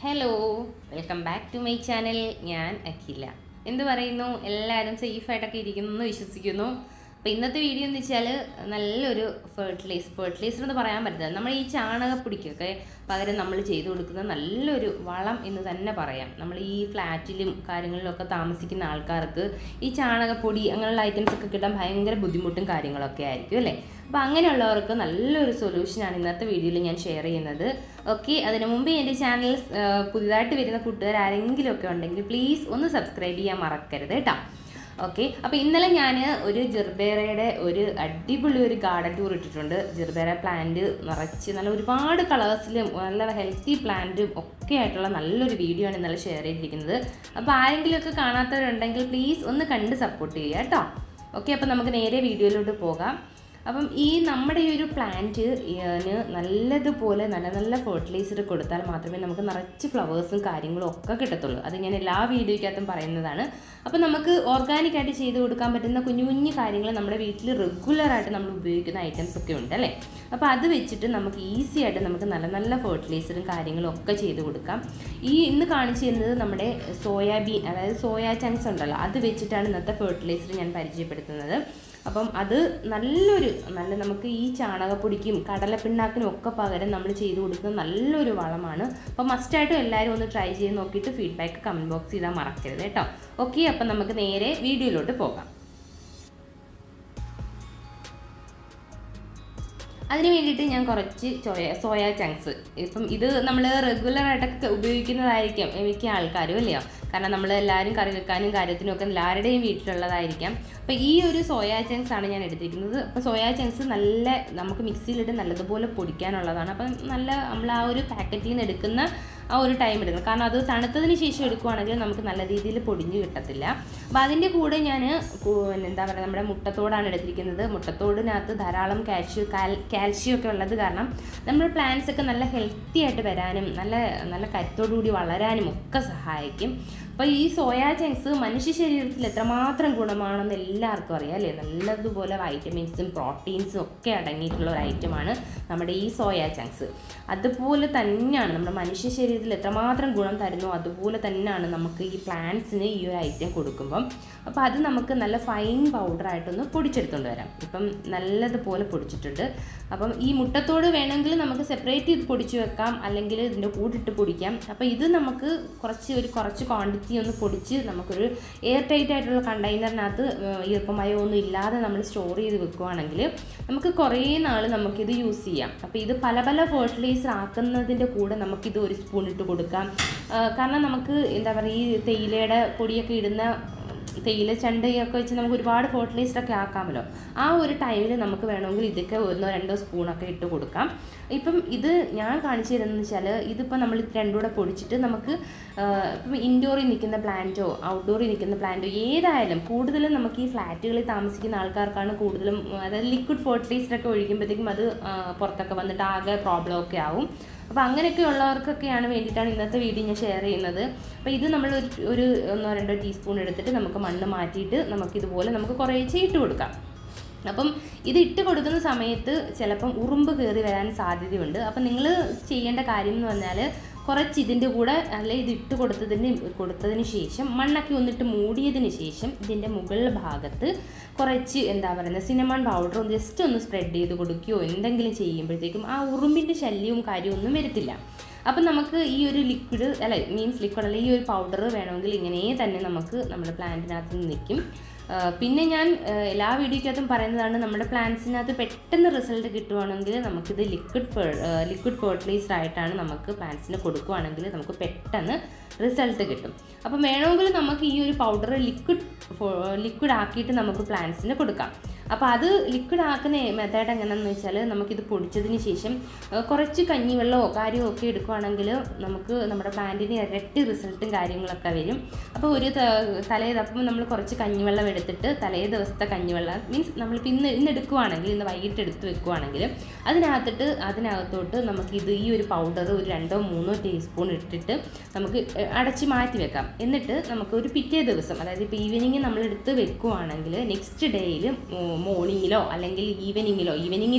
hello welcome back to my channel ഞാൻ അഖില എന്ത് പറയുന്നു എല്ലാവരും സേഫായിട്ടൊക്കെ ഇരിക്കുന്നു എന്ന് വിശ്വസിക്കുന്നു അപ്പോൾ ഇന്നത്തെ വീഡിയോ എന്ന് വെച്ചാൽ നല്ലൊരു ഫെർട്ടിലൈസർ ഫെർട്ടിലൈസർ എന്ന് പറയാൻ പറ്റില്ല നമ്മൾ ഈ ചാണകപ്പൊടിക്കൊക്കെ പകരം നമ്മൾ ചെയ്തു കൊടുക്കുന്ന നല്ലൊരു വളം എന്ന് തന്നെ പറയാം നമ്മൾ ഈ ഫ്ലാറ്റിലും കാര്യങ്ങളിലൊക്കെ താമസിക്കുന്ന ആൾക്കാർക്ക് ഈ ചാണകപ്പൊടി അങ്ങനെയുള്ള ഐറ്റംസ് ഒക്കെ കിട്ടാൻ ഭയങ്കര ബുദ്ധിമുട്ടും കാര്യങ്ങളൊക്കെ ആയിരിക്കും അല്ലേ അപ്പോൾ അങ്ങനെയുള്ളവർക്ക് നല്ലൊരു സൊല്യൂഷനാണ് ഇന്നത്തെ വീഡിയോയിൽ ഞാൻ ഷെയർ ചെയ്യുന്നത് ഓക്കെ അതിന് മുമ്പ് എൻ്റെ ചാനൽ പുതിയതായിട്ട് വരുന്ന കൂട്ടുകാർ ആരെങ്കിലും ഒക്കെ ഉണ്ടെങ്കിൽ പ്ലീസ് ഒന്ന് സബ്സ്ക്രൈബ് ചെയ്യാൻ മറക്കരുത് കേട്ടോ ഓക്കെ അപ്പോൾ ഇന്നലെ ഞാൻ ഒരു ജെർബേറയുടെ ഒരു അടിപൊളി ഒരു ഗാർഡൻ ടൂർ ഇട്ടിട്ടുണ്ട് ജെർബേറ പ്ലാന്റ് നിറച്ച് നല്ല ഒരുപാട് കളേഴ്സിലും നല്ല ഹെൽത്തി പ്ലാന്റും ഒക്കെ ആയിട്ടുള്ള നല്ലൊരു വീഡിയോ ആണ് ഇന്നലെ ഷെയർ ചെയ്തിരിക്കുന്നത് അപ്പോൾ ആരെങ്കിലുമൊക്കെ കാണാത്തവരുണ്ടെങ്കിൽ പ്ലീസ് ഒന്ന് കണ്ട് സപ്പോർട്ട് ചെയ്യുക കേട്ടോ ഓക്കെ അപ്പോൾ നമുക്ക് നേരെ വീഡിയോയിലോട്ട് പോകാം അപ്പം ഈ നമ്മുടെ ഈ ഒരു പ്ലാന്റ് നല്ലതുപോലെ നല്ല നല്ല ഫെർട്ടിലൈസർ കൊടുത്താൽ മാത്രമേ നമുക്ക് നിറച്ച് ഫ്ലവേഴ്സും കാര്യങ്ങളും ഒക്കെ കിട്ടത്തുള്ളൂ അത് ഞാൻ എല്ലാ വീഡിയോയ്ക്കകത്തും പറയുന്നതാണ് അപ്പം നമുക്ക് ഓർഗാനിക് ആയിട്ട് ചെയ്ത് കൊടുക്കാൻ പറ്റുന്ന കുഞ്ഞു കുഞ്ഞു കാര്യങ്ങൾ നമ്മുടെ വീട്ടിൽ റെഗുലറായിട്ട് നമ്മൾ ഉപയോഗിക്കുന്ന ഐറ്റംസ് ഒക്കെ ഉണ്ട് അല്ലേ അപ്പോൾ അത് വെച്ചിട്ട് നമുക്ക് ഈസി ആയിട്ട് നമുക്ക് നല്ല നല്ല ഫെർട്ടിലൈസറും കാര്യങ്ങളും ഒക്കെ ചെയ്ത് കൊടുക്കാം ഈ ഇന്ന് കാണിച്ചു തരുന്നത് നമ്മുടെ സോയാബീൻ അതായത് സോയാ ചങ്ക്സ് ഉണ്ടല്ലോ അത് വെച്ചിട്ടാണ് ഇന്നത്തെ ഫെർട്ടിലൈസർ ഞാൻ പരിചയപ്പെടുത്തുന്നത് അപ്പം അത് നല്ലൊരു നല്ല നമുക്ക് ഈ ചാണകപ്പൊടിക്കും കടലപ്പിണ്ണാക്കിനും ഒക്കെ പകരം നമ്മൾ ചെയ്ത് കൊടുക്കുന്ന നല്ലൊരു വളമാണ് അപ്പോൾ മസ്റ്റായിട്ടും എല്ലാവരും ഒന്ന് ട്രൈ ചെയ്ത് നോക്കിയിട്ട് ഫീഡ്ബാക്ക് കമൻറ്റ് ബോക്സ് ചെയ്താൽ മറക്കരുത് കേട്ടോ ഓക്കെ അപ്പം നമുക്ക് നേരെ വീഡിയോയിലോട്ട് പോകാം അതിന് വേണ്ടിയിട്ട് ഞാൻ കുറച്ച് സോയ സോയ ചങ്ക്സ് ഇപ്പം ഇത് നമ്മൾ റെഗുലറായിട്ടൊക്കെ ഉപയോഗിക്കുന്നതായിരിക്കാം മിക്ക ആൾക്കാരും അല്ലയോ കാരണം നമ്മൾ എല്ലാവരും കറി വെക്കാനും കാര്യത്തിനും ഒക്കെ എല്ലാവരുടെയും വീട്ടിലുള്ളതായിരിക്കാം അപ്പോൾ ഈ ഒരു സോയാ ചങ്ക്സ് ആണ് ഞാൻ എടുത്തിരിക്കുന്നത് അപ്പോൾ സോയാ ചങ്ക്സ് നല്ല നമുക്ക് മിക്സിയിലിട്ട് നല്ലതുപോലെ പൊടിക്കാനുള്ളതാണ് അപ്പം നല്ല നമ്മൾ ആ ഒരു പാക്കറ്റിൽ നിന്ന് എടുക്കുന്ന ആ ഒരു ടൈം എടുക്കണം കാരണം അത് തണുത്തതിന് ശേഷം എടുക്കുവാണെങ്കിൽ നമുക്ക് നല്ല രീതിയിൽ പൊടിഞ്ഞ് കിട്ടത്തില്ല അപ്പോൾ അതിൻ്റെ കൂടെ ഞാൻ എന്താ പറയുക നമ്മുടെ മുട്ടത്തോടാണ് എടുത്തിരിക്കുന്നത് മുട്ടത്തോടിനകത്ത് ധാരാളം കാൽഷ്യം കാൽ കാൽഷ്യം ഒക്കെ ഉള്ളത് കാരണം നമ്മുടെ പ്ലാന്റ്സ് ഒക്കെ നല്ല ഹെൽത്തി ആയിട്ട് വരാനും നല്ല നല്ല കരുത്തോടുകൂടി വളരാനും ഒക്കെ സഹായിക്കും അപ്പോൾ ഈ സോയാ ചങ്ക്സ് മനുഷ്യ ശരീരത്തിൽ എത്രമാത്രം ഗുണമാണെന്ന് എല്ലാവർക്കും അറിയാം അല്ലേ നല്ലതുപോലെ വൈറ്റമിൻസും പ്രോട്ടീൻസും ഒക്കെ അടങ്ങിയിട്ടുള്ള ഒരു ഐറ്റമാണ് നമ്മുടെ ഈ സോയാ ചങ്ക്സ് അതുപോലെ തന്നെയാണ് നമ്മുടെ മനുഷ്യ ശരീരത്തിൽ എത്രമാത്രം ഗുണം തരുന്നോ അതുപോലെ തന്നെയാണ് നമുക്ക് ഈ പ്ലാന്റ്സിന് ഈ ഒരു ഐറ്റം കൊടുക്കുമ്പം അപ്പോൾ അത് നമുക്ക് നല്ല ഫൈൻ പൗഡറായിട്ടൊന്ന് പൊടിച്ചെടുത്തുകൊണ്ട് വരാം ഇപ്പം നല്ലതുപോലെ പൊടിച്ചിട്ടുണ്ട് അപ്പം ഈ മുട്ടത്തോട് വേണമെങ്കിൽ നമുക്ക് സെപ്പറേറ്റ് ചെയ്ത് പൊടിച്ച് വെക്കാം അല്ലെങ്കിൽ ഇതിൻ്റെ കൂട്ടിട്ട് പൊടിക്കാം അപ്പോൾ ഇത് നമുക്ക് കുറച്ച് ഒരു കുറച്ച് ക്വാണ്ടിറ്റി ഒന്ന് പൊടിച്ച് നമുക്കൊരു എയർ ടൈറ്റ് ആയിട്ടുള്ള കണ്ടെയ്നറിനകത്ത് ഈർപ്പമയോ ഒന്നും ഇല്ലാതെ നമ്മൾ സ്റ്റോർ ചെയ്ത് വെക്കുവാണെങ്കിൽ നമുക്ക് കുറേ നാൾ നമുക്കിത് യൂസ് ചെയ്യാം അപ്പോൾ ഇത് പല പല ഫെർട്ടിലൈസർ ആക്കുന്നതിൻ്റെ കൂടെ നമുക്കിത് ഒരു സ്പൂൺ ഇട്ട് കൊടുക്കാം കാരണം നമുക്ക് എന്താ പറയുക ഈ തേയിലയുടെ പൊടിയൊക്കെ ഇടുന്ന തേയില ചണ്ടയൊക്കെ വെച്ച് നമുക്ക് ഒരുപാട് ഫെർട്ടിലൈസറൊക്കെ ആക്കാമല്ലോ ആ ഒരു ടൈമിൽ നമുക്ക് വേണമെങ്കിൽ ഇതൊക്കെ ഒന്നോ രണ്ടോ സ്പൂണൊക്കെ ഇട്ട് കൊടുക്കാം ഇപ്പം ഇത് ഞാൻ കാണിച്ചു തരുന്നത് വെച്ചാൽ ഇതിപ്പോൾ നമ്മൾ രണ്ടും കൂടെ പൊടിച്ചിട്ട് നമുക്ക് ഇപ്പം ഇൻഡോറിൽ നിൽക്കുന്ന പ്ലാന്റോ ഔട്ട്ഡോറിൽ നിൽക്കുന്ന പ്ലാന്റോ ഏതായാലും കൂടുതലും നമുക്ക് ഈ ഫ്ലാറ്റുകളിൽ താമസിക്കുന്ന ആൾക്കാർക്കാണ് കൂടുതലും അതായത് ലിക്വിഡ് ഫെർട്ടിലൈസറൊക്കെ ഒഴിക്കുമ്പോഴത്തേക്കും അത് പുറത്തൊക്കെ വന്നിട്ട് ആകെ പ്രോബ്ലം ഒക്കെ ആവും അപ്പോൾ അങ്ങനെയൊക്കെ ഉള്ളവർക്കൊക്കെയാണ് വേണ്ടിയിട്ടാണ് ഇന്നത്തെ വീഡിയോ ഞാൻ ഷെയർ ചെയ്യുന്നത് അപ്പോൾ ഇത് നമ്മൾ ഒരു ഒരു ഒന്നോ രണ്ടോ ടീസ്പൂൺ എടുത്തിട്ട് നമുക്ക് മണ്ണ് മാറ്റിയിട്ട് നമുക്കിതുപോലെ നമുക്ക് കുറേശ്ശെ ഇട്ട് കൊടുക്കാം അപ്പം ഇത് ഇട്ട് കൊടുക്കുന്ന സമയത്ത് ചിലപ്പം ഉറുമ്പ് കയറി വരാൻ സാധ്യതയുണ്ട് അപ്പം നിങ്ങൾ ചെയ്യേണ്ട കാര്യം എന്ന് പറഞ്ഞാൽ കുറച്ച് ഇതിൻ്റെ കൂടെ അല്ലെ ഇത് ഇട്ട് കൊടുത്തതിന് കൊടുത്തതിന് ശേഷം മണ്ണൊക്കെ ഒന്നിട്ട് മൂടിയതിന് ശേഷം ഇതിൻ്റെ മുകളിൽ ഭാഗത്ത് കുറച്ച് എന്താ പറയുന്നത് സിനമൺ പൗഡർ ഒന്ന് ജസ്റ്റ് ഒന്ന് സ്പ്രെഡ് ചെയ്ത് കൊടുക്കുകയോ എന്തെങ്കിലും ചെയ്യുമ്പോഴത്തേക്കും ആ ഉറുമ്പിൻ്റെ ശല്യവും കാര്യവും ഒന്നും വരത്തില്ല അപ്പം നമുക്ക് ഈ ഒരു ലിക്വിഡ് അല്ല മീൻസ് ലിക്വിഡ് അല്ല ഈ ഒരു പൗഡർ വേണമെങ്കിൽ ഇങ്ങനെ തന്നെ നമുക്ക് നമ്മുടെ പ്ലാന്റിനകത്ത് നിൽക്കും പിന്നെ ഞാൻ എല്ലാ വീഡിയോയ്ക്കകത്തും പറയുന്നതാണ് നമ്മുടെ പ്ലാന്റ്സിനകത്ത് പെട്ടെന്ന് റിസൾട്ട് കിട്ടുവാണെങ്കിൽ നമുക്കിത് ലിക്വിഡ് ലിക്വിഡ് ഫെർട്ടിലൈസർ ആയിട്ടാണ് നമുക്ക് പ്ലാന്റ്സിന് കൊടുക്കുവാണെങ്കിൽ നമുക്ക് പെട്ടെന്ന് റിസൾട്ട് കിട്ടും അപ്പം വേണമെങ്കിൽ നമുക്ക് ഈ ഒരു പൗഡർ ലിക്വിഡ് ലിക്വിഡ് ആക്കിയിട്ട് നമുക്ക് പ്ലാന്റ്സിന് കൊടുക്കാം അപ്പോൾ അത് ലിക്വിഡ് ആക്കുന്ന മെത്തേഡ് എങ്ങനെയാണെന്ന് വെച്ചാൽ നമുക്കിത് പൊടിച്ചതിന് ശേഷം കുറച്ച് കഞ്ഞിവെള്ളമോ കാര്യമോ ഒക്കെ എടുക്കുവാണെങ്കിൽ നമുക്ക് നമ്മുടെ പ്ലാന്റിന് ഇരട്ടി റിസൾട്ടും കാര്യങ്ങളൊക്കെ വരും അപ്പോൾ ഒരു തലേ അപ്പം നമ്മൾ കുറച്ച് കഞ്ഞിവെള്ളം എടുത്തിട്ട് തലേ ദിവസത്തെ കഞ്ഞിവെള്ളം മീൻസ് നമ്മളിപ്പോൾ ഇന്ന് ഇന്ന് എടുക്കുവാണെങ്കിൽ ഇന്ന് വൈകിട്ട് എടുത്ത് വെക്കുവാണെങ്കിൽ അതിനകത്തിട്ട് അതിനകത്തോട്ട് നമുക്ക് ഇത് ഈ ഒരു പൗഡർ ഒരു രണ്ടോ മൂന്നോ ടീസ്പൂൺ ഇട്ടിട്ട് നമുക്ക് അടച്ച് മാറ്റി വെക്കാം എന്നിട്ട് നമുക്ക് ഒരു പിറ്റേ ദിവസം അതായത് ഇപ്പോൾ ഈവനിങ് നമ്മൾ എടുത്ത് വെക്കുവാണെങ്കിൽ നെക്സ്റ്റ് ഡേയിൽ മോർണിംഗിലോ അല്ലെങ്കിൽ ഈവനിങ്ങിലോ ഈവനിങ്ങിൽ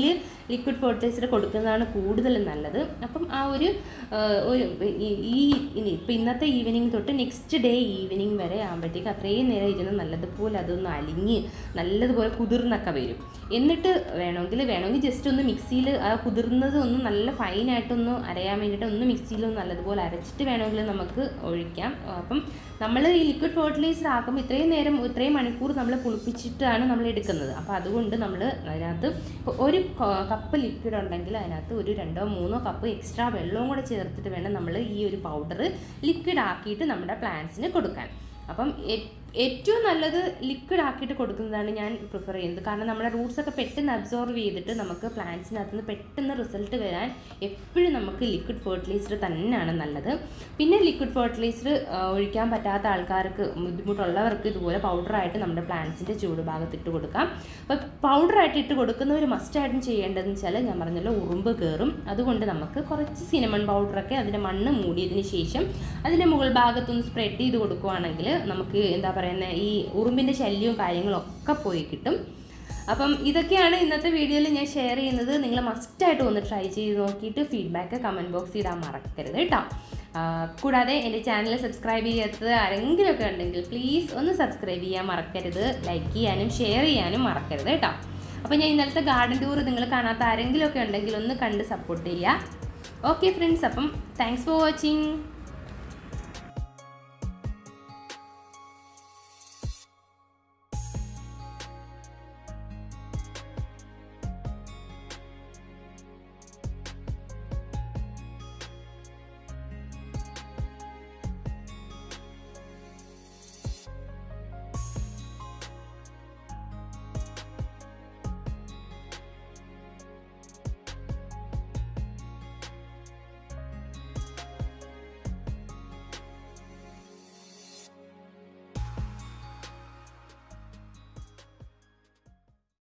ലിക്വിഡ് ഫെർട്ടിലൈസർ കൊടുക്കുന്നതാണ് കൂടുതലും നല്ലത് അപ്പം ആ ഒരു ആ, ഒരു ഈ- ഈ ഇനി ഇപ്പം ഇന്നത്തെ ഈവനിങ് തൊട്ട് നെക്സ്റ്റ് ഡേ ഈവനിങ് വരെ ആകുമ്പോഴത്തേക്ക് അത്രയും നേരം ഇരുന്ന് നല്ലതുപോലെ അതൊന്ന് അലിഞ്ഞ് നല്ലതുപോലെ കുതിർന്നൊക്കെ വരും എന്നിട്ട് വേണമെങ്കിൽ വേണമെങ്കിൽ ജസ്റ്റ് ഒന്ന് മിക്സിയിൽ ആ കുതിർന്നത് ഒന്ന് നല്ല ഫൈനായിട്ടൊന്ന് അരയാൻ വേണ്ടിയിട്ട് ഒന്ന് മിക്സിയിൽ ഒന്ന് നല്ലതുപോലെ അരച്ചിട്ട് വേണമെങ്കിൽ നമുക്ക് ഒഴിക്കാം അപ്പം നമ്മൾ ഈ ലിക്വിഡ് ഫെർട്ടിലൈസർ ആക്കുമ്പോൾ ഇത്രയും നേരം ഇത്രയും മണിക്കൂർ നമ്മൾ പുളിപ്പിച്ചിട്ടാണ് നമ്മൾ എടുക്കുന്നത് അപ്പോൾ അതുകൊണ്ട് നമ്മൾ അതിനകത്ത് ഇപ്പോൾ ഒരു ക- കപ്പ് ലിക്വിഡ് ഉണ്ടെങ്കിൽ അതിനകത്ത് ഒരു രണ്ടോ മൂന്നോ കപ്പ് എക്സ്ട്രാ വെള്ളവും കൂടെ ചേർത്തിട്ട് വേണം നമ്മൾ ഈ ഒരു പൗഡർ ലിക്വിഡ് ആക്കിയിട്ട് നമ്മുടെ പ്ലാന്റ്സിന് കൊടുക്കാൻ അപ്പം ഏ- ഏറ്റവും നല്ലത് ലിക്വിഡ് ആക്കിയിട്ട് കൊടുക്കുന്നതാണ് ഞാൻ പ്രിഫർ ചെയ്യുന്നത് കാരണം നമ്മുടെ റൂട്ട്സ് ഒക്കെ പെട്ടെന്ന് അബ്സോർവ് ചെയ്തിട്ട് നമുക്ക് പ്ലാന്റ്സിനകത്ത് നിന്ന് പെട്ടെന്ന് റിസൾട്ട് വരാൻ എപ്പോഴും നമുക്ക് ലിക്വിഡ് ഫെർട്ടിലൈസർ തന്നെയാണ് നല്ലത് പിന്നെ ലിക്വിഡ് ഫെർട്ടിലൈസർ ഒഴിക്കാൻ പറ്റാത്ത ആൾക്കാർക്ക് ബുദ്ധിമുട്ടുള്ളവർക്ക് ഇതുപോലെ പൗഡറായിട്ട് നമ്മുടെ പ്ലാന്റ്സിൻ്റെ ചൂട് ഭാഗത്ത് ഇട്ട് കൊടുക്കാം അപ്പോൾ പൗഡറായിട്ട് ഇട്ട് കൊടുക്കുന്നവർ മസ്റ്റായിട്ടും ചെയ്യേണ്ടതെന്ന് വെച്ചാൽ ഞാൻ പറഞ്ഞല്ലോ ഉറുമ്പ് കയറും അതുകൊണ്ട് നമുക്ക് കുറച്ച് സിനമൺ പൗഡറൊക്കെ അതിൻ്റെ മണ്ണ് മൂടിയതിന് ശേഷം അതിൻ്റെ മുകൾ ഭാഗത്തൊന്ന് സ്പ്രെഡ് ചെയ്ത് കൊടുക്കുവാണെങ്കിൽ നമുക്ക് എന്താ പറയുന്നത് ഈ ഉറുമ്പിൻ്റെ ശല്യവും കാര്യങ്ങളും ഒക്കെ പോയി കിട്ടും അപ്പം ഇതൊക്കെയാണ് ഇന്നത്തെ വീഡിയോയിൽ ഞാൻ ഷെയർ ചെയ്യുന്നത് നിങ്ങൾ മസ്റ്റായിട്ട് ഒന്ന് ട്രൈ ചെയ്ത് നോക്കിയിട്ട് ഫീഡ്ബാക്ക് കമൻറ്റ് ബോക്സിൽ ഇടാൻ മറക്കരുത് കേട്ടോ ആ, കൂടാതെ എൻ്റെ ചാനൽ സബ്സ്ക്രൈബ് ചെയ്യാത്തത് ആരെങ്കിലുമൊക്കെ ഉണ്ടെങ്കിൽ പ്ലീസ് ഒന്ന് സബ്സ്ക്രൈബ് ചെയ്യാൻ മറക്കരുത് ലൈക്ക് ചെയ്യാനും ഷെയർ ചെയ്യാനും മറക്കരുത് കേട്ടോ അപ്പോൾ ഞാൻ ഇന്നലത്തെ ഗാർഡൻ ടൂർ നിങ്ങൾ കാണാത്ത ആരെങ്കിലുമൊക്കെ ഉണ്ടെങ്കിൽ ഒന്ന് കണ്ട് സപ്പോർട്ട് ചെയ്യുക ഓക്കെ ഫ്രണ്ട്സ് അപ്പം താങ്ക്സ് ഫോർ വാച്ചിങ്